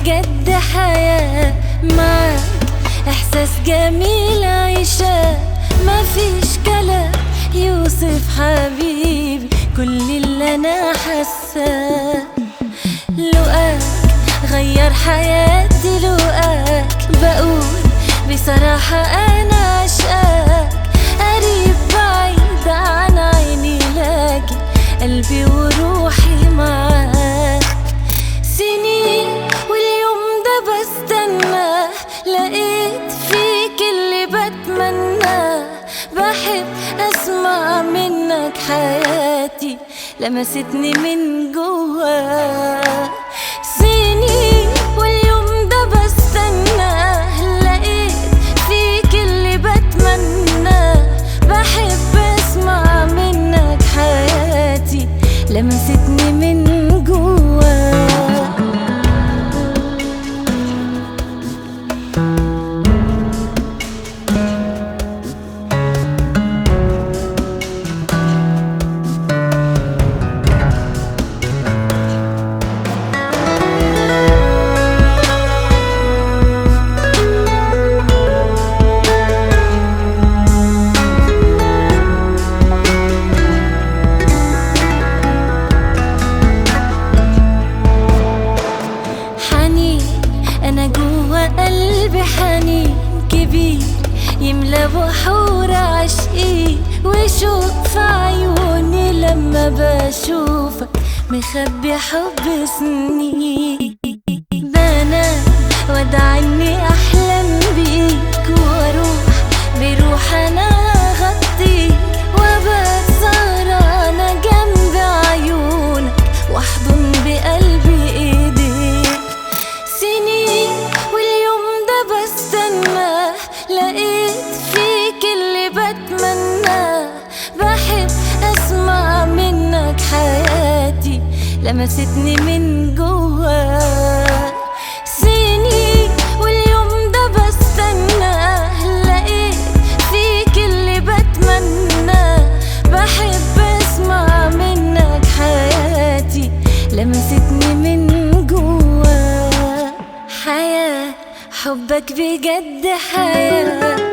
بجد حياة معاك إحساس جميل عيشاه مفيش كلام يوصف حبيبي كل اللي أنا حاساه لقاك غير حياتي لقاك بقول بصراحة أنا عشقاك قريب بعيد عن عيني لكن قلبي وروحي معاك سنين واليوم ده بستناه لقيت فيك اللي بتمناه بحب اسمع منك حياتي لمستني من جواه سنين واليوم ده بستناه لقيت فيك اللي بتمناه بحب اسمع منك حياتي لمستني من جواه حنين انا جوا قلبي حنين كبير يملى بحور عشقي وشوق في عيوني لما بشوفك مخبي حب سنين بنام وادعي اني احلم بيك واروح بروح انا اغطيك وابقى سهرانة جنب عيونك واحضن بقلبي ايديك سنين واليوم ده بستناه لقيت فيك اللي بتمناه بحب اسمع منك حياتي لمستني من جواه سنين واليوم ده بستناه لقيت فيك اللي بتمناه بحب اسمع منك حياتي لمستني من جواه حياة حبك بجد حياة